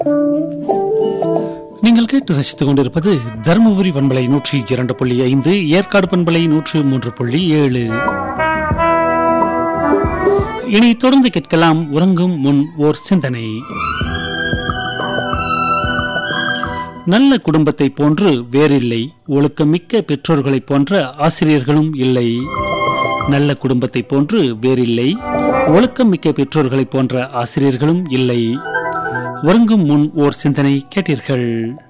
நீங்கள் கேட்டு ரசித்துக் கொண்டிருப்பது தருமபுரி பண்பலை நூற்றி இரண்டு புள்ளி ஐந்து ஏற்காடு பண்பலை நூற்று மூன்று புள்ளி ஏழு இனி தொடர்ந்து கேட்கலாம் உறங்கும் முன் ஓர் சிந்தனை நல்ல குடும்பத்தை போன்று வேறில்லை ஒழுக்கமிக்க பெற்றோர்களைப் போன்ற ஆசிரியர்களும் இல்லை நல்ல குடும்பத்தை போன்று வேறில்லை ஒழுக்கமிக்க பெற்றோர்களைப் போன்ற ஆசிரியர்களும் இல்லை உறங்கும் முன் ஓர் சிந்தனை கேட்டீர்கள்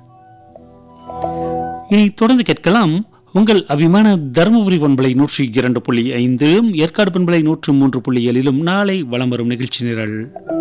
இனி தொடர்ந்து கேட்கலாம் உங்கள் அபிமான தருமபுரி பண்பலை நூற்றி இரண்டு புள்ளி ஐந்து ஏற்காடு பண்பலை நூற்று மூன்று புள்ளி ஏழிலும் நாளை வலம் வரும் நிகழ்ச்சி நிரல்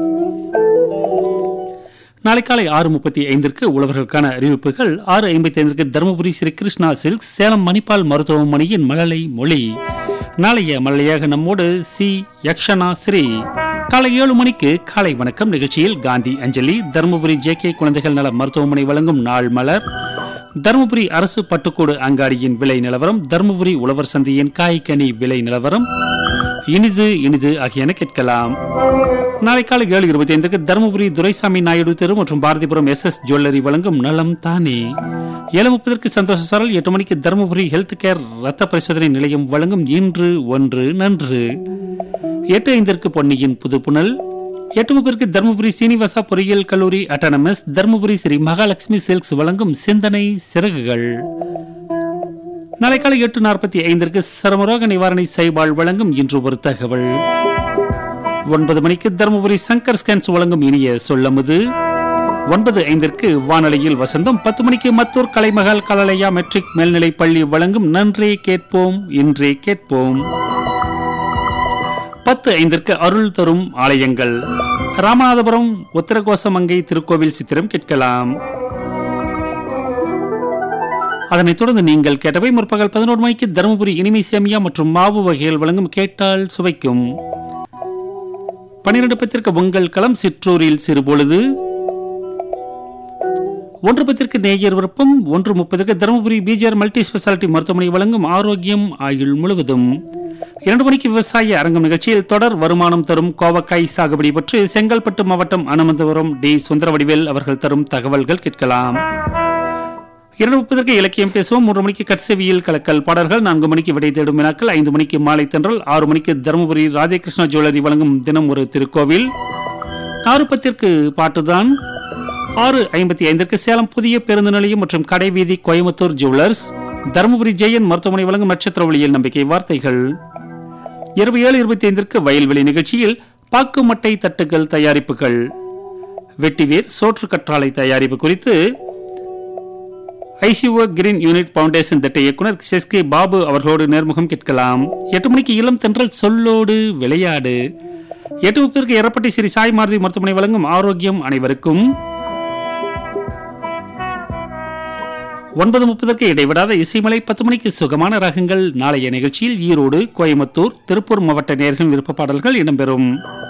நாளை காலை ஆறு முப்பத்தி ஐந்திற்கு உழவர்களுக்கான அறிவிப்புகள் ஆறு ஐம்பத்தி ஐந்திற்கு தருமபுரி ஸ்ரீ கிருஷ்ணா சில்க் சேலம் மணிப்பால் மருத்துவமனையின் மழலை மொழி நாளைய மழலையாக நம்மோடு சி யக்ஷனா ஸ்ரீ காலை ஏழு மணிக்கு காலை வணக்கம் நிகழ்ச்சியில் காந்தி அஞ்சலி தருமபுரி ஜே கே குழந்தைகள் நல மருத்துவமனை வழங்கும் நாள் மலர் தருமபுரி அரசு பட்டுக்கூடு அங்காடியின் விலை நிலவரம் தருமபுரி உழவர் சந்தையின் காய்கனி விலை நிலவரம் இனிது இனிது ஆகியன கேட்கலாம் நாளை காலை ஏழு இருபத்தி ஐந்துக்கு தருமபுரி துரைசாமி நாயுடு தெரு மற்றும் பாரதிபுரம் எஸ் எஸ் ஜுவல்லரி வழங்கும் நலம் தானே ஏழு முப்பதற்கு சந்தோஷ சரல் எட்டு மணிக்கு தருமபுரி ஹெல்த் கேர் ரத்த பரிசோதனை நிலையம் வழங்கும் இன்று ஒன்று நன்று எட்டு ஐந்திற்கு பொன்னியின் புதுப்புணல் எட்டு முப்பதற்கு தருமபுரி சீனிவாசா பொறியியல் கல்லூரி அட்டானமஸ் தருமபுரி ஸ்ரீ மகாலட்சுமி சில்க்ஸ் வழங்கும் சிந்தனை சிறகுகள் நாளை காலை எட்டு நாற்பத்தி ஐந்திற்கு சரமரோக நிவாரணி சைபால் வழங்கும் இன்று ஒரு தகவல் ஒன்பது மணிக்கு தருமபுரி சங்கர் ஸ்கேன்ஸ் வழங்கும் இனிய சொல்லமுது ஒன்பது ஐந்திற்கு வானொலியில் வசந்தம் பத்து மணிக்கு மத்தூர் கலைமகள் கலலையா மெட்ரிக் மேல்நிலைப் பள்ளி வழங்கும் நன்றே கேட்போம் இன்றே கேட்போம் பத்து ஐந்திற்கு அருள் தரும் ஆலயங்கள் ராமநாதபுரம் உத்தரகோசமங்கை திருக்கோவில் சித்திரம் கேட்கலாம் அதனைத் தொடர்ந்து நீங்கள் கேட்டவை முற்பகல் பதினோரு மணிக்கு தருமபுரி இனிமை சேமியா மற்றும் மாவு வகைகள் வழங்கும் கேட்டால் சுவைக்கும் பனிரெண்டு பத்திற்கு உங்கள் களம் சிற்றூரில் சிறுபொழுது ஒன்று பத்திற்கு நேயர் விருப்பம் ஒன்று முப்பதற்கு தருமபுரி பிஜிஆர் மல்டி ஸ்பெஷாலிட்டி மருத்துவமனை வழங்கும் ஆரோக்கியம் ஆயுள் முழுவதும் இரண்டு மணிக்கு விவசாய அரங்கம் நிகழ்ச்சியில் தொடர் வருமானம் தரும் கோவக்காய் சாகுபடி பற்றி செங்கல்பட்டு மாவட்டம் அனுமந்தபுரம் டி சுந்தரவடிவேல் அவர்கள் தரும் தகவல்கள் கேட்கலாம் இரண்டு முப்பதற்கு இலக்கியம் பேசுவோம் மூன்று மணிக்கு கட்செவியில் கலக்கல் பாடல்கள் நான்கு மணிக்கு விடை தேடும் வினாக்கள் ஐந்து மணிக்கு மாலை தென்றல் ஆறு மணிக்கு தருமபுரி ராதேகிருஷ்ண ஜுவல்லரி வழங்கும் தினம் ஒரு திருக்கோவில் ஆறு பத்திற்கு பாட்டுதான் ஆறு ஐம்பத்தி ஐந்திற்கு சேலம் புதிய பேருந்து நிலையம் மற்றும் கடைவீதி கோயம்புத்தூர் ஜுவல்லர்ஸ் தருமபுரி ஜெயன் மருத்துவமனை வழங்கும் நட்சத்திர ஒளியில் நம்பிக்கை வார்த்தைகள் இரவு ஏழு இருபத்தி ஐந்திற்கு வயல்வெளி நிகழ்ச்சியில் பாக்கு மட்டை தட்டுகள் தயாரிப்புகள் வெட்டிவேர் சோற்று கற்றாழை தயாரிப்பு குறித்து ஐசிஓ கிரீன் யூனிட் பவுண்டேஷன் திட்ட இயக்குனர் எஸ் கே பாபு அவர்களோடு நேர்முகம் கேட்கலாம் எட்டு மணிக்கு இளம் தென்றல் சொல்லோடு விளையாடு எட்டு முப்பதற்கு எரப்பட்டி ஸ்ரீ சாய் மாருதி மருத்துவமனை வழங்கும் ஆரோக்கியம் அனைவருக்கும் ஒன்பது முப்பதற்கு இடைவிடாத இசைமலை பத்து மணிக்கு சுகமான ராகங்கள் நாளைய நிகழ்ச்சியில் ஈரோடு கோயம்புத்தூர் திருப்பூர் மாவட்ட நேர்கள் விருப்ப பாடல்கள் இடம்பெறும்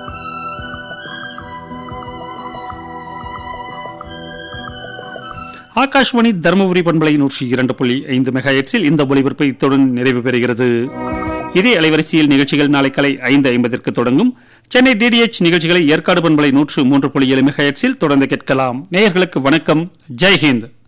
ஆகாஷ்வாணி தருமபுரி பண்பலை நூற்றி இரண்டு புள்ளி ஐந்து மெகா எட்ஸில் இந்த ஒலிபரப்பு இத்துடன் நிறைவு பெறுகிறது இதே அலைவரிசையில் நிகழ்ச்சிகள் நாளை காலை ஐந்து ஐம்பதற்கு தொடங்கும் சென்னை டிடிஎச் நிகழ்ச்சிகளை ஏற்காடு பண்பலை நூற்று மூன்று புள்ளி ஏழு மெகா எட்ஸில் தொடர்ந்து கேட்கலாம் நேயர்களுக்கு வணக்கம் ஜெய்ஹிந்த்